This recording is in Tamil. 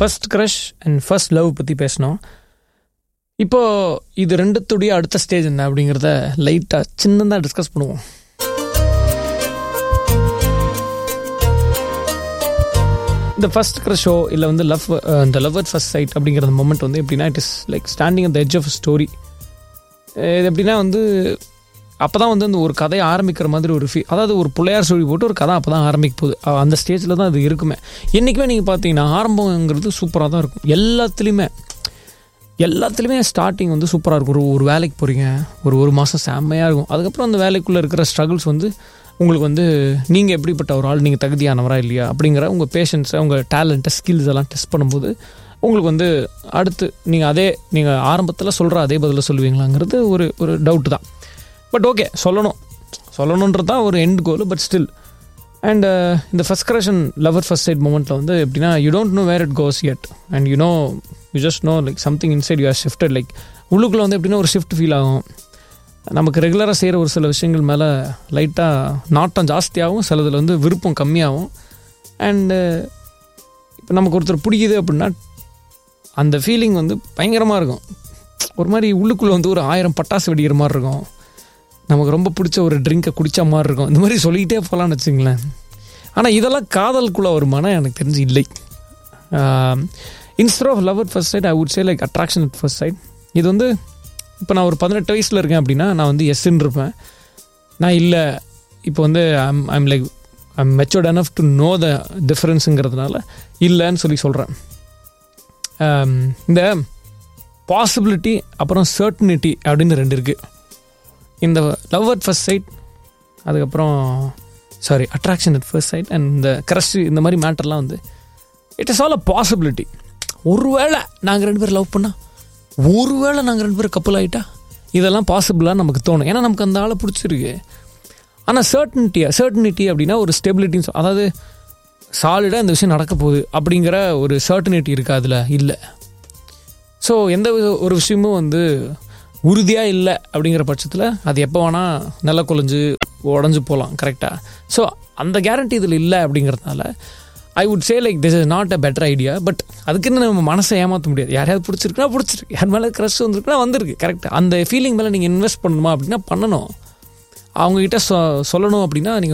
first crush and first love பற்றி பேசினோம் இப்போ இது ரெண்டுத்துடைய அடுத்த ஸ்டேஜ் என்ன அப்படிங்கிறத லைட்டாக சின்னதாக டிஸ்கஸ் பண்ணுவோம் இந்த ஃபர்ஸ்ட் க்ரஷோ இல்லை வந்து லவ் இந்த லவ் அட் ஃபர்ஸ்ட் சைட் அப்படிங்கிற மொமெண்ட் வந்து எப்படின்னா it is like standing at edge of story இது எப்படின்னா வந்து அப்போ தான் வந்து அந்த ஒரு கதையை ஆரம்பிக்கிற மாதிரி ஒரு ஃபீ அதாவது ஒரு பிள்ளையார் சொல்லி போட்டு ஒரு கதை அப்போ தான் ஆரம்பிக்க போகுது அஹ் அந்த ஸ்டேஜில் தான் அது இருக்குமே என்றைக்குமே நீங்கள் பார்த்தீங்கன்னா ஆரம்பங்கிறது சூப்பராக தான் இருக்கும் எல்லாத்துலேயுமே எல்லாத்துலேயுமே ஸ்டார்டிங் வந்து சூப்பராக இருக்கும் ஒரு ஒரு வேலைக்கு போகிறீங்க ஒரு ஒரு மாதம் செம்மையாக இருக்கும் அதுக்கப்புறம் அந்த வேலைக்குள்ளே இருக்கிற ஸ்ட்ரகிள்ஸ் வந்து உங்களுக்கு வந்து நீங்கள் எப்படிப்பட்ட ஒரு ஆள் நீங்கள் தகுதியானவரா இல்லையா அப்படிங்கிற உங்கள் பேஷன்ஸை உங்கள் டேலண்ட்டை ஸ்கில்ஸ் எல்லாம் டெஸ்ட் பண்ணும்போது உங்களுக்கு வந்து அடுத்து நீங்கள் அதே நீங்கள் ஆரம்பத்தில் சொல்கிற அதே பதிலை சொல்லுவீங்களாங்கிறது ஒரு ஒரு டவுட் தான் பட் ஓகே சொல்லணும் சொல்லணுன்றது தான் ஒரு end goal but still and இந்த first correction lover first sight மூமெண்ட்டில் வந்து எப்படின்னா you don't know where it goes yet and you know you just know like something inside you are shifted like உள்ளுக்குள்ளே வந்து எப்படின்னா ஒரு ஷிஃப்ட் ஃபீல் ஆகும் நமக்கு ரெகுலராக செய்கிற ஒரு சில விஷயங்கள் மேலே லைட்டாக நாட்டம் ஜாஸ்தியாகும் சிலதில் வந்து விருப்பம் கம்மியாகும் அண்டு இப்போ நமக்கு ஒருத்தர் பிடிக்குது அப்படின்னா அந்த ஃபீலிங் வந்து பயங்கரமாக இருக்கும் ஒரு மாதிரி உள்ளுக்குள்ளே வந்து ஒரு ஆயிரம் பட்டாசு வெடிக்கிற மாதிரி இருக்கும் நமக்கு ரொம்ப பிடிச்ச ஒரு ட்ரிங்கை குடித்த மாதிரி இருக்கும் இந்த மாதிரி சொல்லிக்கிட்டே போகலான்னு வச்சுங்களேன் ஆனால் இதெல்லாம் காதலுக்குள்ளே வருமானா எனக்கு தெரிஞ்சு இல்லை instead of love at first sight I would say like attraction at first sight இது வந்து இப்போ நான் ஒரு பதினெட்டு வயசில் இருக்கேன் அப்படின்னா நான் வந்து எஸ்ன்னு இருப்பேன் நான் இல்லை இப்போ வந்து I'm I'm like I'm matured enough to know the டிஃப்ரென்ஸுங்கிறதுனால இல்லைன்னு சொல்லி சொல்கிறேன் இந்த பாசிபிலிட்டி அப்புறம் சர்டனிட்டி அப்படின்னு ரெண்டு இருக்குது இந்த லவ் அட் ஃபர்ஸ்ட் சைட் அதுக்கப்புறம் sorry attraction at first sight and இந்த க்ரஷ் இந்த மாதிரி மேட்டர்லாம் வந்து it is all a possibility ஒருவேளை நாங்கள் ரெண்டு பேரும் லவ் பண்ணால் ஒருவேளை நாங்கள் ரெண்டு பேரும் கப்பல் ஆகிட்டா இதெல்லாம் பாசிபிளாக நமக்கு தோணும் ஏன்னா நமக்கு அந்த ஆளை பிடிச்சிருக்கு ஆனால் சர்டனிட்டியா சர்டனிட்டி அப்படின்னா ஒரு ஸ்டெபிலிட்டின்னு அதாவது சாலிடாக இந்த விஷயம் நடக்க போகுது அப்படிங்கிற ஒரு சர்டனிட்டி இருக்குது அதில் இல்லை ஸோ எந்த வித- ஒரு விஷயமும் வந்து உறுதியாக இல்லை அப்படிங்கிற பட்சத்தில் அது எப்போ வேணால் நில குலைஞ்சு உடஞ்சி போகலாம் கரெக்டாக ஸோ அந்த கேரண்டி இதில் இல்லை அப்படிங்கிறதுனால I would say like this is not a better idea but அதுக்குன்னு நம்ம மனசை ஏமாற்ற முடியாது யாரையாவது பிடிச்சிருக்குன்னா பிடிச்சிருக்கு யார் மேலே க்ரஷ் வந்திருக்குன்னா வந்திருக்கு கரெக்டாக அந்த ஃபீலிங் மேலே நீங்கள் இன்வெஸ்ட் பண்ணணுமா அப்படின்னா பண்ணணும் அவங்கக்கிட்ட சொ சொல்லணும் அப்படின்னா நீங்கள்